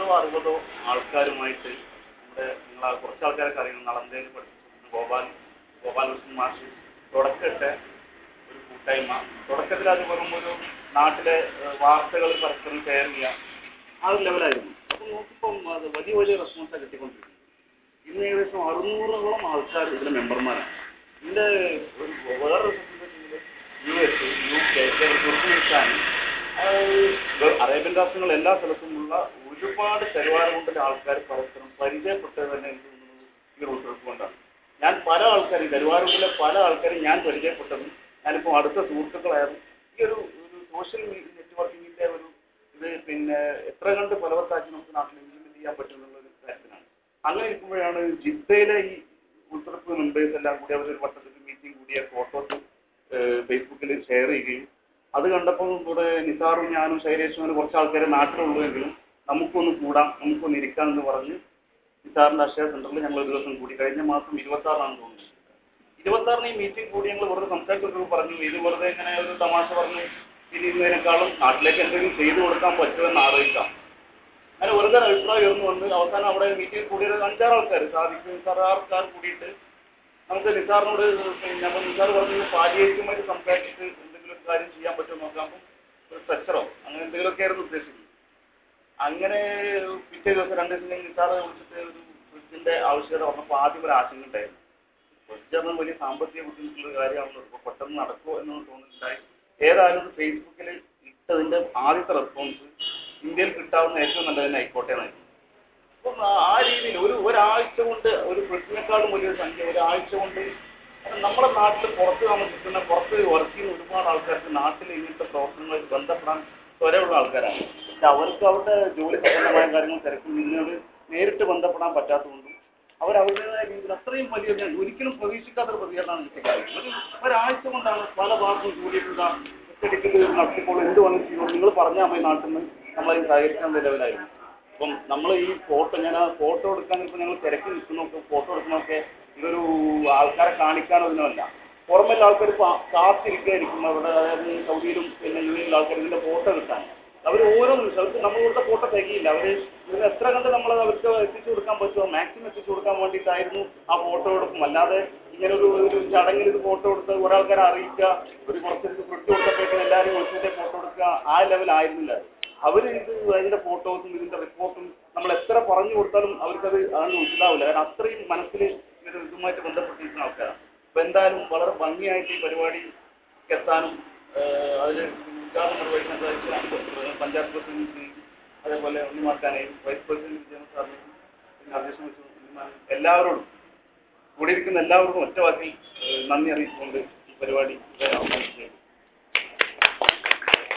അമ്പതോ അറുപതോ ആൾക്കാരുമായിട്ട് നമ്മുടെ നിങ്ങളെ കുറച്ച് ആൾക്കാരൊക്കെ അറിയണം നളന്തയിൽ പഠിച്ചിരുന്ന ഗോപാൽ ഗോപാലകൃഷ്ണൻ മാഷ് തുടക്കമിട്ട ഒരു കൂട്ടായ്മ തുടക്കത്തിൽ അത് വെറും ഒരു നാട്ടിലെ വാർത്തകൾ പരസ്പരം ഷെയർ ചെയ്യുക ആ ഒരു ലെവലായിരുന്നു അപ്പോൾ നോക്കുമ്പം അത് വലിയ വലിയ റെസ്പോൺസാണ് കിട്ടിക്കൊണ്ടിരിക്കുന്നത് ഇന്ന് ഏകദേശം അറുന്നൂറോളം ആൾക്കാർ ഇതിലെ മെമ്പർമാരാണ് ഇതിൻ്റെ ഒരു വേറൊരു U S U K Turkmenistan Arabian രാഷ്ട്രങ്ങൾ എല്ലാ സ്ഥലത്തുമുള്ള ഒരുപാട് കരുവാരമുണ്ടിലെ ആൾക്കാർ പരസ്പരം പരിചയപ്പെട്ടത് തന്നെ എനിക്ക് തോന്നുന്നത് ഈ റൂട്ട് ട്രിപ്പ് കൊണ്ടാണ് ഞാൻ പല ആൾക്കാരും കരുവാരൂരിലെ പല ആൾക്കാരും ഞാൻ പരിചയപ്പെട്ടത് ഞാനിപ്പോൾ അടുത്ത സുഹൃത്തുക്കളായത് ഈ ഒരു ഒരു സോഷ്യൽ നെറ്റ്വർക്കിങ്ങിൻ്റെ ഒരു ഇത് പിന്നെ എത്ര കണ്ട് ഫലവത്താക്കി നമുക്ക് നാട്ടിൽ ഇംപ്ലിമെന്റ് ചെയ്യാൻ പറ്റും എന്നുള്ള ഒരു കാര്യത്തിനാണ് അങ്ങനെ ഇരിക്കുമ്പോഴാണ് ജിദ്ദയിലെ ഈ ഉൾപ്പെടുപ്പ് മെമ്പേഴ്സ് എല്ലാം കൂടി അവർ ഒരു വട്ടത്തിൽ മീറ്റിംഗ് കൂടിയ ഫോട്ടോസ് ഫേസ്ബുക്കിൽ ഷെയർ ചെയ്യുകയും അത് കണ്ടപ്പോൾ ഇവിടെ നിസാറും ഞാനും ശൈലേഷും അങ്ങനെ കുറച്ച് ആൾക്കാരെ നാട്ടിലുള്ളൂ എങ്കിലും നമുക്കൊന്ന് കൂടാം നമുക്കൊന്ന് ഇരിക്കാം എന്ന് പറഞ്ഞ് നിസാറിന്റെ അക്ഷയ സെന്ററിൽ ഞങ്ങൾ ഒരു ദിവസം കൂടി കഴിഞ്ഞ മാസം ഇരുപത്തി ആറാണ് തോന്നുന്നത് ഇരുപത്തി ആറിന് ഈ മീറ്റിംഗ് കൂടി ഞങ്ങൾ വെറുതെ സംസാരിച്ചപ്പോൾ പറഞ്ഞു ഇത് വെറുതെ ഇങ്ങനെ ഒരു തമാശ പറഞ്ഞ് ഇരിക്കുന്നതിനേക്കാളും നാട്ടിലേക്ക് എന്തെങ്കിലും ചെയ്തു കൊടുക്കാൻ പറ്റുമെന്ന് ആലോചിക്കാം അങ്ങനെ വെറുതെ ഒരു അഭിപ്രായം ഉയർന്നു വന്ന് അവസാനം അവിടെ മീറ്റിംഗ് കൂടിയ ഒരു അഞ്ചാറ് ആൾക്കാർ സാധിക്കും നിസാർ ആൾക്കാർ കൂടിയിട്ട് നമുക്ക് നിസാറിനോട് പിന്നെ അപ്പം നിസാർ പറഞ്ഞു പാലിയേറ്റുമായിട്ട് സംസാരിച്ചിട്ട് എന്തെങ്കിലും ഒരു കാര്യം ചെയ്യാൻ പറ്റുമോ നോക്കാം അപ്പം ഒരു സ്ട്രക്ചറോ അങ്ങനെ എന്തെങ്കിലുമൊക്കെ ആയിരുന്നു ഉദ്ദേശിക്കുന്നത് അങ്ങനെ പിറ്റേ ദിവസം രണ്ട് ദിവസം കഴിഞ്ഞ് നിസാറ് വിളിച്ചിട്ട് ഒരു ഫ്രിഡ്ജിന്റെ ആവശ്യകത വന്നപ്പോൾ ആദ്യം ഒരു ആശങ്ക ഉണ്ടായിരുന്നു ഫ്രിഡ്ജ് എന്ന വലിയ സാമ്പത്തിക ബുദ്ധിമുട്ടുള്ള കാര്യമാണല്ലോ ഇപ്പോൾ പെട്ടെന്ന് നടക്കുമോ എന്നൊന്നും തോന്നുന്നുണ്ടായി ഏതായാലും ഇത് ഫേസ്ബുക്കിൽ ഇട്ടതിന്റെ ആദ്യത്തെ റെസ്പോൺസ് ഇന്ത്യയിൽ കിട്ടാവുന്ന ഏറ്റവും നല്ലതിന് ആയിക്കോട്ടെ എന്നായിരുന്നു അപ്പം ആ- ആ രീതിയിൽ ഒരു ഒരാഴ്ച കൊണ്ട് ഒരു ഫ്രിഡ്ജിനേക്കാളും വലിയൊരു സംഖ്യ ഒരാഴ്ച കൊണ്ട് കാരണം നമ്മുടെ നാട്ടിൽ പുറത്ത് താമസിക്കുന്ന പുറത്ത് വർക്ക് ചെയ്യുന്ന ഒരുപാട് ആൾക്കാർക്ക് നാട്ടിൽ ഇങ്ങനത്തെ പ്രവർത്തനങ്ങളിൽ ബന്ധപ്പെടാൻ ത്വരയുള്ള ആൾക്കാരാണ് പക്ഷെ അവർക്ക് അവരുടെ ജോലി സംബന്ധമായ കാര്യങ്ങൾ തിരക്കും നിന്നോട് നേരിട്ട് ബന്ധപ്പെടാൻ പറ്റാത്തതുകൊണ്ടും അവർ അവരുടേതായ രീതിയിൽ അത്രയും വലിയ ഒരു- ഒരിക്കലും പ്രതീക്ഷിക്കാത്തൊരു പ്രതികരണമാണ് കിട്ടിയത് ഒരു ഒരാഴ്ച കൊണ്ടാണ് പല ഭാഗത്തും കൂടിയിട്ടുള്ള ഒറ്റടിക്കൽ നടത്തിപ്പോൾ എന്ത് വന്നു ചെയ്യുമോ നിങ്ങൾ പറഞ്ഞാൽ മതി നാട്ടിൽ നിന്ന് നമ്മളതിന് സഹകരിക്കാൻ ലെവലായിരുന്നു അപ്പം നമ്മൾ ഈ ഫോട്ടോ ഞാൻ ആ ഫോട്ടോ എടുക്കാൻ ഇപ്പോൾ ഞങ്ങൾ തിരക്കി നിൽക്കുന്നൊക്കെ ഫോട്ടോ എടുക്കുന്നതൊക്കെ ഇതൊരു ആൾക്കാരെ കാണിക്കാനോ ഇതിനല്ല പുറമെ ആൾക്കാർ ഇപ്പോൾ കാത്തിരിക്കായിരിക്കും അവിടെ അതായത് സൗദിയിലും പിന്നെ യു എയിലും ആൾക്കാർ ഇതിൻ്റെ ഫോട്ടോ കിട്ടാൻ അവർ ഓരോ നിമിഷം അവർക്ക് നമ്മൾ കൊടുത്ത ഫോട്ടോ തികയില്ല അവർ ഇതിന് എത്ര കണ്ട് നമ്മൾ അവർക്ക് എത്തിച്ചു കൊടുക്കാൻ പറ്റുമോ മാക്സിമം എത്തിച്ചു കൊടുക്കാൻ വേണ്ടിയിട്ടായിരുന്നു ആ ഫോട്ടോ എടുക്കും അല്ലാതെ ഇങ്ങനെ ഒരു ഒരു ചടങ്ങിൽ ഇത് ഫോട്ടോ എടുത്ത് ഒരാൾക്കാരെ അറിയിക്കുക ഒരു കുറച്ച് ഫ്രിഡ്ജ് കൊടുത്തപ്പോഴേക്കും എല്ലാവരും ഒഴിച്ചിട്ട് ഫോട്ടോ എടുക്കുക ആ ലെവൽ ആയിരുന്നില്ല അവർ ഇത് അതിന്റെ ഫോട്ടോസും ഇതിന്റെ റിപ്പോർട്ടും നമ്മൾ എത്ര പറഞ്ഞു കൊടുത്താലും അവർക്കത് അതൊന്നും മനസ്സിലാവില്ല കാരണം അത്രയും മനസ്സിൽ ഇങ്ങനെ ഇതുമായിട്ട് ബന്ധപ്പെട്ടിരിക്കുന്ന ആൾക്കാരാണ് അപ്പൊ എന്തായാലും വളരെ ഭംഗിയായിട്ട് ഈ പരിപാടി എത്താനും അതിൽ ഉദ്ഘാടനം നിർവഹിക്കാൻ പഞ്ചായത്ത് പ്രസിഡന്റ് അതേപോലെ ഉണ്ണിമാക്കാനെയും വൈസ് പ്രസിഡന്റ് വിജയൻ സാറിനെയും പിന്നെ അധ്യക്ഷൻ വെച്ചു ഉണ്ണിമാനും എല്ലാവരോടും കൂടിയിരിക്കുന്ന എല്ലാവർക്കും ഒറ്റ വാക്കിൽ ഏഹ് നന്ദി അറിയിച്ചുകൊണ്ട് ഈ പരിപാടി